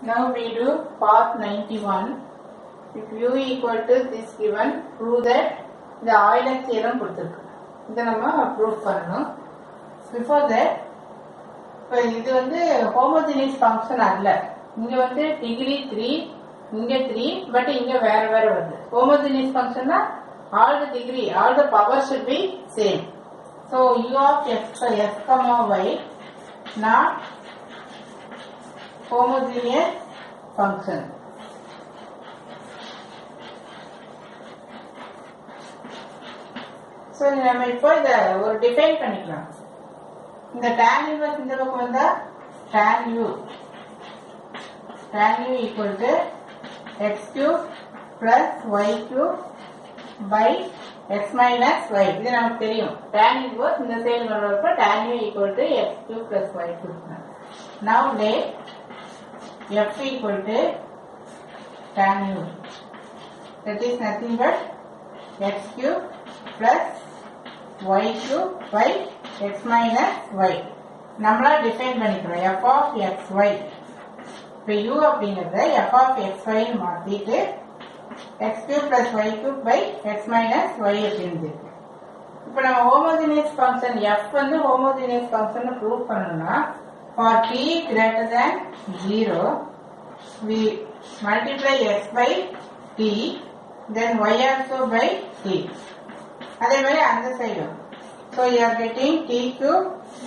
Now we do part 91. If u equal to this given, prove that the Euler theorem கொடுத்திருக்கு இதை நம்ம prove பண்ணணும் before that இப்போ இது வந்து ஹோமோஜினியஸ் ஃபங்க்ஷன் அல்ல இங்க வந்து டிகிரி த்ரீ இங்க த்ரீ பட் இங்க வேற வேற வருது ஹோமோஜினியஸ் ஃபங்க்ஷன்னா all the degree all the power should be same so u of x s comma y not homogeneous function. So நம்ம இப்போ இதை ஒரு டிஃபைன் பண்ணிக்கலாம் இந்த tan inverse இந்த பக்கம் வந்தா tan u tan u equal to x cube plus y cube by x minus y இது நமக்கு தெரியும் tan inverse இந்த சைடு வர்றப்ப tan u equal to x cube plus y cube now let f equal to tan u. That is nothing but x cube plus y cube by x minus y. நம்மளா define பண்ணிக்கிறோம் f of xy. இப்போ u அப்படிங்கறத f of xy ன்னு மாத்திட்டு x cube plus y cube by x minus y அப்படின்னு இருக்கு. இப்போ நம்ம ஹோமோஜினியஸ் ஃபங்க்ஷன் f வந்து ஹோமோஜினியஸ் ஃபங்க்ஷன் ப்ரூவ் பண்ணணும்னா for t greater than 0 we multiply x by t then y also by t அதே மாதிரி அந்த சைடும் so you are getting t cube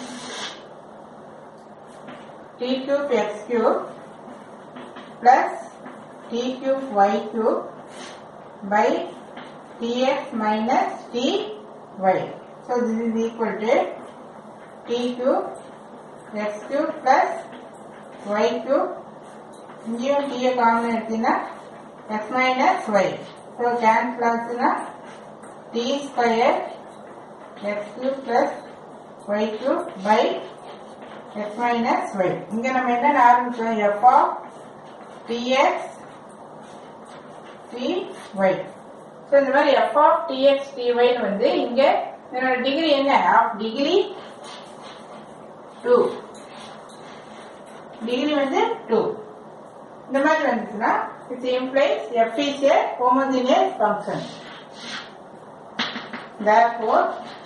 t cube x cube plus t cube y cube by tx minus ty so this is equal to t cube x cube plus y cube இங்கேயும் t common எடுத்தீங்கன்னா x minus y so cancel ஆச்சுன்னா t square x cube plus y cube by x minus y இங்க நம்ம என்ன ஆரம்பிச்சோம் f of tx ty so இந்த மாதிரி f of tx ty ன்னு வந்து இங்க என்னோட டிகிரி என்ன ஆஃப் டிகிரி டூ டிகிரி வந்து டூ இந்த மாதிரி வந்துச்சுன்னா it implies F is a homogeneous function therefore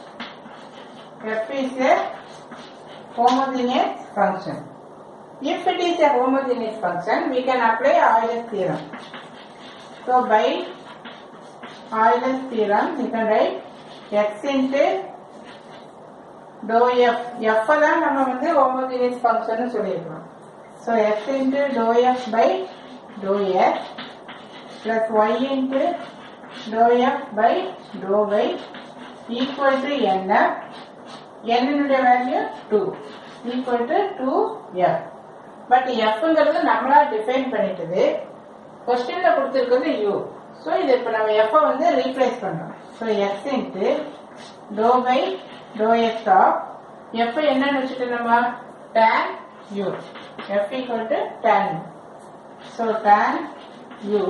f is a homogeneous function if it is a homogeneous function we can apply Euler's theorem so by Euler's theorem you can write x into dou f f தான் நம்ம வந்து homogeneous function சொல்லியிருக்கோம் so x into dou f by dou x plus y into dou f by dou y equal to n f n னுடைய value 2 equal to 2f but fங்கிறது நம்மளா define பண்ணிட்டது கொஸ்டின்ல கொடுத்திருக்கிறது u so இது இப்போ நம்ம f வந்து ரீப்ளேஸ் பண்றோம் so x into dou by dou x of f என்னன்னு வச்சுட்டு நம்ம tan u f equal to tan u so tan u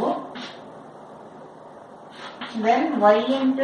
then y into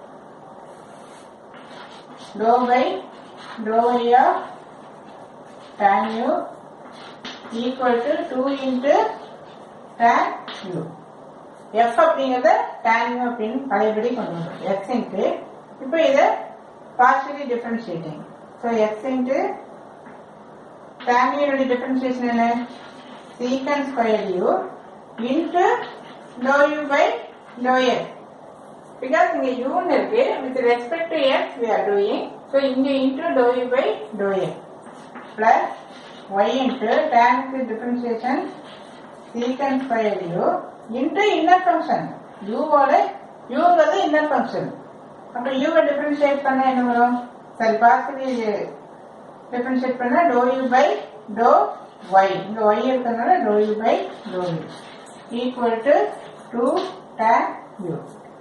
dou by dou y of tan u equal to 2 into tan u f அப்படிங்கறத tan u அப்படின்னு பழையபடி கொண்டு வந்தோம் x into இப்போ இதை partially differentiating so x into tan u னுடைய differentiation என்ன secant square u into dou u by dou x because இங்க u ன்னு இருக்கு with respect to x we are doing so இங்க into dou u by dou x plus y into tan க்கு differentiation secant square u into inner function u ஓட u ங்கிறது inner function அப்ப u வை differentiate பண்ணா என்ன வரும் சரி partially differentiate பண்ணா dou u by dou y இங்க y இருக்கிறதுனால dou u by dou u equal to 2 tan u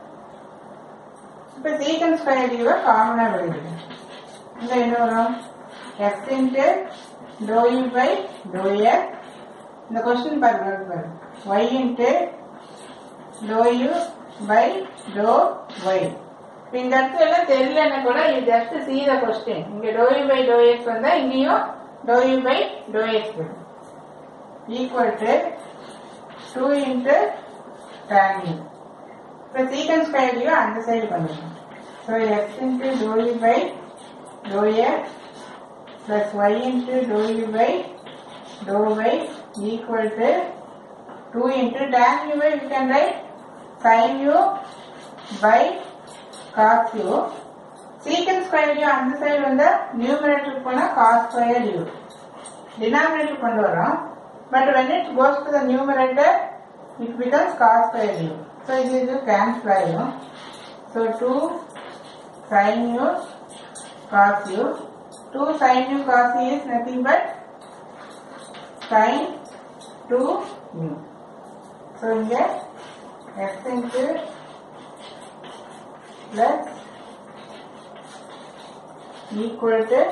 இப்ப secant square u வை காமனா வெளியிடுங்க இங்க என்ன வரும் x into dou u by dou x இந்த கொஸ்டின் பாருங்க பாருங்க y into dou u by dou y இப்ப இந்த இடத்துல எல்லாம் தெரியலன்னா கூட you just see the question இங்க dou u by dou x வந்தா இங்கேயும் dou u by dou x வரும் equal to two into tan u இப்போ சீக்கன் ஸ்கொயரையும் அந்த சைடு பண்ணிக்கணும் so x into dou u by dou x plus y into dou u by dou y equal to 2 into tan u by we can write sin u by cos u secant square u அந்த side வந்து numerator போனா cos square u denominator கொண்டு வரோம் but when it goes to the numerator it becomes cos square u so இது இது cancel ஆயிடும் so 2 sin u cos u 2 sin u cos u is nothing but sin 2 u. So here x into plus equal to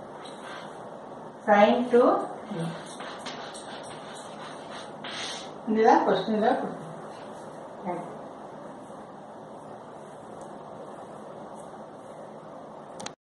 sin 2 u. இதுதான் கொஸ்டின்ல கொடுத்துருக்கோம்